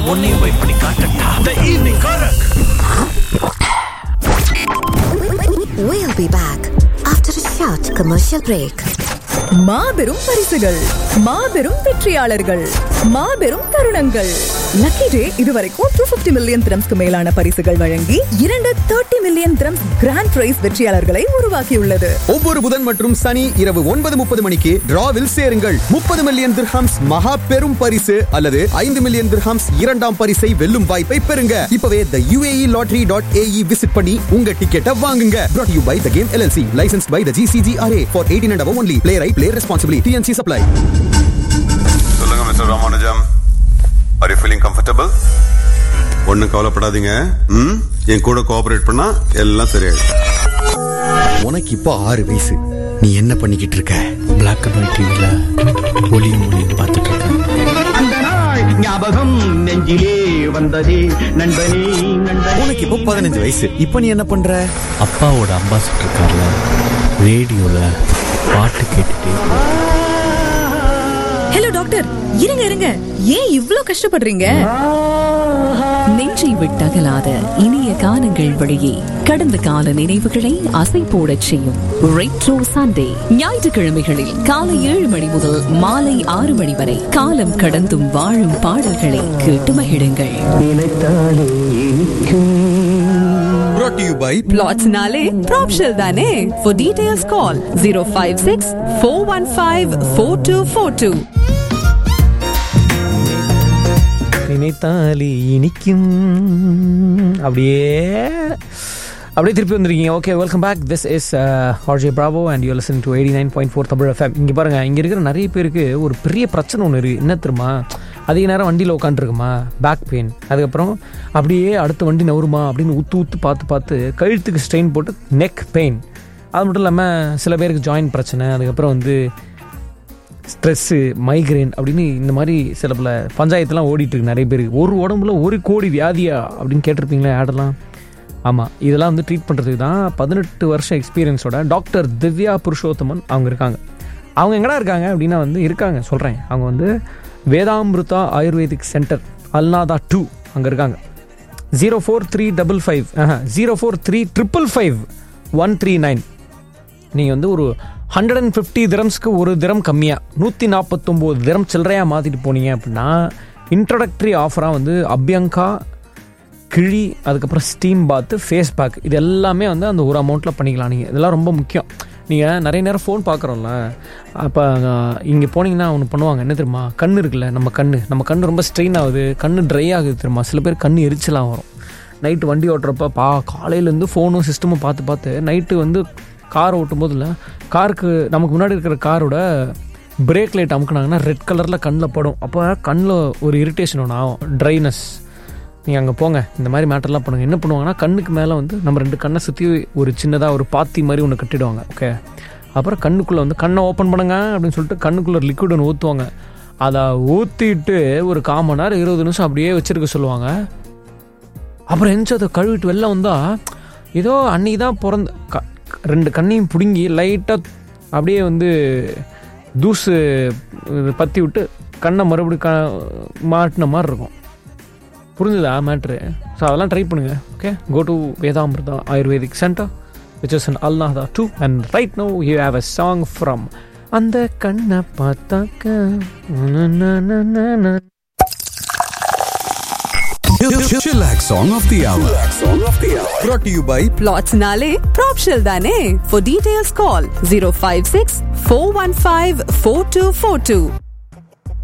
உன்னையும் போய் பண்ணி காட்டட்டா த ஈவினிங் காரக் We'll be back after a short commercial break. மாபெரும் பரிசுகள் மாபெரும் வெற்றியாளர்கள் மாபெரும் தருணங்கள் லக்கி டே இதுவரைக்கும் டூ பிப்டி மில்லியன் திரம்ஸ்க்கு மேலான பரிசுகள் வழங்கி இரண்டு thirty million dirhams grand prize வெற்றியாளர்களை உருவாக்கியுள்ளது ஒவ்வொரு புதன் மற்றும் சனி இரவு ஒன்பது முப்பது மணிக்கு டிராவில் சேருங்கள் முப்பது மில்லியன் திர்ஹம்ஸ் மகா பெரும் பரிசு அல்லது ஐந்து மில்லியன் திர்ஹம்ஸ் இரண்டாம் பரிசை வெல்லும் வாய்ப்பை பெறுங்க இப்பவே the UAE lottery dot AE visit பண்ணி உங்க டிக்கெட்டை வாங்குங்க brought you by the game LLC licensed by the GCGRA for eighteen and above only play right play responsibly TNC apply சொல்லுங்க mister Ramanujam are you feeling comfortable ஒன்றும் கவலைப்படாதீங்க ம் என் கூட cooperate பண்ணா எல்லாம் சரியாயிடும் உனக்கு இப்போ ஆறு வயசு நீ என்ன பண்ணிக்கிட்டு இருக்க பிளாக் அண்ட் ஒயிட் டிவியில் ஒளியும் ஒளியும் பார்த்துட்டு இருக்கேன் அந்த நாள் ஞாபகம் நெஞ்சிலே வந்ததே நண்பனே நண்பனே உனக்கு இப்போ பதினஞ்சு வயசு இப்போ நீ என்ன பண்ற அப்பாவோட அம்பாசிடர் இருக்கார்ல ரேடியோவில் பாட்டு கேட்டுட்டே ஹலோ டாக்டர் இருங்க இருங்க ஏன் இவ்ளோ கஷ்டப்படுறீங்க நெஞ்சை விட்டகலாத இனிய காலங்கள் வழியே கடந்த கால நினைவுகளை அசை போடச் செய்யும் ரெட்ரோ சண்டே ஞாயிற்றுக்கிழமைகளில் காலை ஏழு மணி முதல் மாலை ஆறு மணி வரை காலம் கடந்தும் வாழும் பாடல்களை கேட்டு மகிழுங்கள் நினைத்தாலே இனிக்கும் brought யூ பை பிளாட்ஸ்னாலே ப்ராப்ஷல் தானே for details call zero five six four one five four two four two நினைத்தாலே இனிக்கும் அப்படியே அப்படியே திருப்பி வந்திருக்கீங்க okay welcome back this is RJ Bravo and you listen to eighty nine point four Tamil FM இங்கே பாருங்க இங்கே இருக்கிற நிறைய பேருக்கு ஒரு பெரிய பிரச்சனை ஒன்று இருக்குது என்ன தெரியுமா அதிக நேரம் வண்டியில் உட்காந்துருக்குமா பேக் பெயின் அதுக்கப்புறம் அப்படியே அடுத்த வண்டி நவருமா அப்படின்னு ஊத்து ஊத்து பார்த்து பார்த்து கழுத்துக்கு ஸ்ட்ரெயின் போட்டு நெக் பெயின் அது மட்டும் இல்லாமல் சில பேருக்கு ஜாயின் பிரச்சனை அதுக்கப்புறம் வந்து ஸ்ட்ரெஸ்ஸு மைக்ரைன் அப்படின்னு இந்த மாதிரி சில பல பஞ்சாயத்துலாம் ஓடிட்டு இருக்கு நிறைய பேருக்கு ஒரு உடம்புல ஒரு கோடி வியாதியா அப்படின்னு கேட்டிருப்பீங்களா ஆடெல்லாம் ஆமாம் இதெல்லாம் வந்து ட்ரீட் பண்ணுறதுக்கு தான் பதினெட்டு வருஷம் எக்ஸ்பீரியன்ஸோட டாக்டர் திவ்யா புருஷோத்தமன் அவங்க இருக்காங்க அவங்க எங்கடா இருக்காங்க அப்படின்னா வந்து இருக்காங்க சொல்கிறேன் அவங்க வந்து Vedamrutha ayurvedic centre Al Nahda two அங்கே இருக்காங்க zero four three double five zero four three triple five one three nine நீங்கள் வந்து ஒரு ஹண்ட்ரட் அண்ட் ஃபிஃப்டி திரம்ஸ்க்கு ஒரு திரம் கம்மியாக நூற்றி நாற்பத்தொம்போது திரம் சில்லறையாக மாற்றிட்டு போனீங்க அப்படின்னா இன்ட்ரடக்டரி ஆஃபராக வந்து அபியங்கா கிழி அதுக்கப்புறம் ஸ்டீம் பாத்து ஃபேஸ் பேக் இது எல்லாமே வந்து அந்த ஒரு அமௌண்ட்டில் பண்ணிக்கலாம் நீங்கள் இதெல்லாம் ரொம்ப முக்கியம் நீங்கள் நிறைய நேரம் ஃபோன் பார்க்குறோம்ல அப்போ இங்கே போனீங்கன்னா ஒன்று பண்ணுவாங்க என்ன தெரியுமா கண் இருக்குல்ல நம்ம கண் நம்ம கண் ரொம்ப ஸ்ட்ரெயின் ஆகுது கண் ட்ரை ஆகுது தெரியுமா சில பேர் கண் எரிச்சலாக வரும் நைட்டு வண்டி ஓட்டுறப்ப பா காலையிலேருந்து ஃபோனும் சிஸ்டமும் பார்த்து பார்த்து நைட்டு வந்து கார் ஓட்டும் போதில் காருக்கு நமக்கு முன்னாடி இருக்கிற காரோட பிரேக் லைட் அமுக்குனாங்கன்னா ரெட் கலரில் கண்ணில் படும் அப்போ கண்ணில் ஒரு இரிட்டேஷன் ஒன்று ஆகும் ட்ரைனஸ் நீங்கள் அங்கே போங்க இந்த மாதிரி மேட்டர்லாம் பண்ணுங்கள் என்ன பண்ணுவாங்கன்னா கண்ணுக்கு மேலே வந்து நம்ம ரெண்டு கண்ணை சுற்றி ஒரு சின்னதாக ஒரு பாத்தி மாதிரி ஒன்று கட்டிடுவாங்க ஓகே அப்புறம் கண்ணுக்குள்ளே வந்து கண்ணை ஓப்பன் பண்ணுங்க அப்படின்னு சொல்லிட்டு கண்ணுக்குள்ளே லிக்விட் ஒன்று ஊற்றுவாங்க அதை ஊற்றிட்டு ஒரு கால் மணி நேரம் இருபது நிமிஷம் அப்படியே வச்சிருக்க சொல்லுவாங்க அப்புறம் எந்திரிச்சு அதை கழுவிட்டு வெளில வந்தால் ஏதோ அன்னைக்கு தான் பிறந்த க ரெண்டு கண்ணையும் பிடுங்கி லைட்டாக அப்படியே வந்து தூசு இது பற்றி விட்டு கண்ணை மறுபடியும் க மாட்டின மாதிரி இருக்கும் புரிஞ்சுதா மேட்ரு ஸோ அதெல்லாம் ட்ரை பண்ணுங்க okay go to Vedamrutha ayurvedic centre which is in Al Nahda two and right now you have a song from அந்த கண்ணை பார்த்தாக்க Chillax song of the hour. brought you by பிளாட்ஸ்னாலே ப்ராப்ஷல் தானே for details call zero five six four one five four two four two